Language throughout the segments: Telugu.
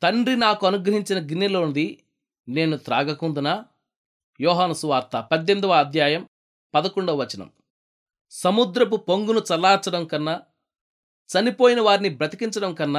తండ్రి నాకు అనుగ్రహించిన గిన్నెలోనిది నేను త్రాగకుందునా యోహాను సువార్త పద్దెనిమిదవ అధ్యాయం పదకొండవ వచనం సముద్రపు పొంగును చల్లార్చడం కన్నా చనిపోయిన వారిని బ్రతికించడం కన్నా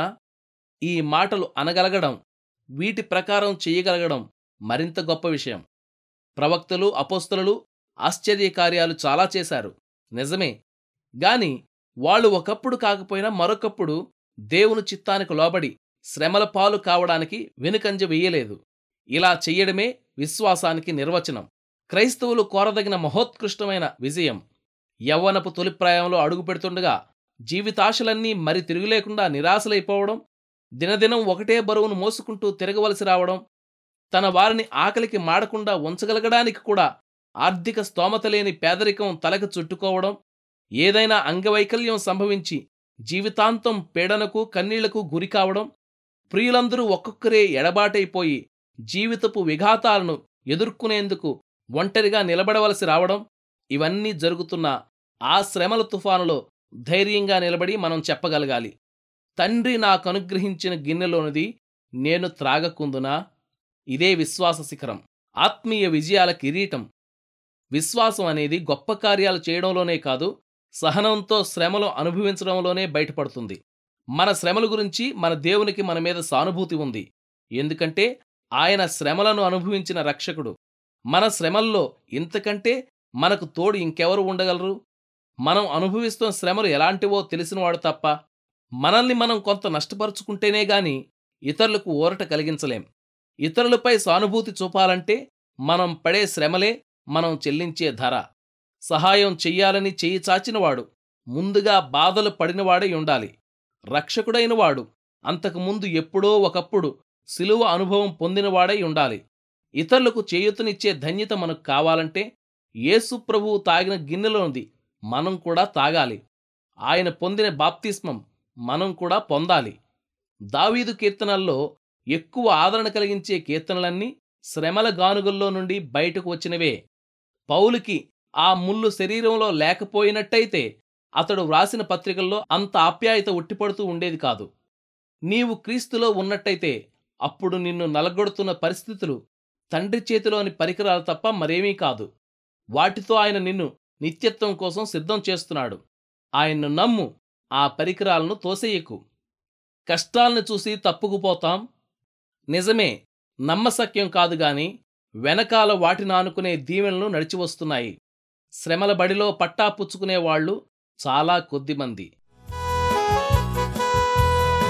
ఈ మాటలు అనగలగడం వీటి ప్రకారం చేయగలగడం మరింత గొప్ప విషయం ప్రవక్తలు అపోస్తలు ఆశ్చర్యకార్యాలు చాలా చేశారు నిజమే గాని వాళ్ళు ఒకప్పుడు కాకపోయినా మరొకప్పుడు దేవుని చిత్తానికి లోబడి శ్రమల పాలు కావడానికి వెనుకంజ వెయ్యలేదు ఇలా చెయ్యడమే విశ్వాసానికి నిర్వచనం క్రైస్తవులు కోరదగిన మహోత్కృష్టమైన విజయం యవ్వనపు తొలిప్రాయంలో అడుగుపెడుతుండగా జీవితాశలన్నీ మరి తిరుగులేకుండా నిరాశలైపోవడం దినదినం ఒకటే బరువును మోసుకుంటూ తిరగవలసి రావడం తన వారిని ఆకలికి మాడకుండా ఉంచగలగడానికి కూడా ఆర్థిక స్తోమత లేని పేదరికం తలకు చుట్టుకోవడం ఏదైనా అంగవైకల్యం సంభవించి జీవితాంతం పీడనకు కన్నీళ్లకు గురికావడం ప్రియులందరూ ఒక్కొక్కరే ఎడబాటైపోయి జీవితపు విఘాతాలను ఎదుర్కొనేందుకు ఒంటరిగా నిలబడవలసి రావడం ఇవన్నీ జరుగుతున్న ఆ శ్రమల తుఫానులో ధైర్యంగా నిలబడి మనం చెప్పగలగాలి తండ్రి నాకు అనుగ్రహించిన గిన్నెలోనిది నేను త్రాగకుందునా ఇదే విశ్వాస శిఖరం ఆత్మీయ విజయాల కిరీటం విశ్వాసం అనేది గొప్ప కార్యాలు చేయడంలోనే కాదు సహనంతో శ్రమలు అనుభవించడంలోనే బయటపడుతుంది మన శ్రమల గురించి మన దేవునికి మన మీద సానుభూతి ఉంది ఎందుకంటే ఆయన శ్రమలను అనుభవించిన రక్షకుడు మన శ్రమల్లో ఇంతకంటే మనకు తోడు ఇంకెవరు ఉండగలరు మనం అనుభవిస్తున్న శ్రమలు ఎలాంటివో తెలిసినవాడు తప్ప మనల్ని మనం కొంత నష్టపరుచుకుంటేనే గాని ఇతరులకు ఊరట కలిగించలేం ఇతరులపై సానుభూతి చూపాలంటే మనం పడే శ్రమలే మనం చెల్లించే ధర సహాయం చెయ్యాలని చెయ్యి చాచినవాడు ముందుగా బాధలు పడినవాడై ఉండాలి రక్షకుడైనవాడు అంతకుముందు ఎప్పుడో ఒకప్పుడు సిలువ అనుభవం పొందినవాడై ఉండాలి ఇతరులకు చేయూతనిచ్చే ధన్యత మనకు కావాలంటే యేసు ప్రభువు తాగిన గిన్నెలోనిది మనం కూడా తాగాలి ఆయన పొందిన బాప్తిస్మం మనం కూడా పొందాలి దావీదు కీర్తనల్లో ఎక్కువ ఆదరణ కలిగించే కీర్తనలన్నీ శ్రమల గానుగల్లో నుండి బయటకు వచ్చినవే పౌలుకి ఆ ముళ్ళు శరీరంలో లేకపోయినట్టయితే అతడు వ్రాసిన పత్రికల్లో అంత ఆప్యాయత ఉట్టిపడుతూ ఉండేది కాదు నీవు క్రీస్తులో ఉన్నట్టయితే అప్పుడు నిన్ను నలగొడుతున్న పరిస్థితులు తండ్రి చేతిలోని పరికరాలు తప్ప మరేమీ కాదు వాటితో ఆయన నిన్ను నిత్యత్వం కోసం సిద్ధం చేస్తున్నాడు ఆయన్ను నమ్ము ఆ పరికరాలను తోసేయకు కష్టాలను చూసి తప్పుకుపోతాం నిజమే నమ్మసక్యం కాదు గాని వెనకాల వాటిని ఆనుకునే దీవెనలు నడిచివస్తున్నాయి శ్రమల బడిలో పట్టా పుచ్చుకునేవాళ్లు చాలా కొద్దిమంది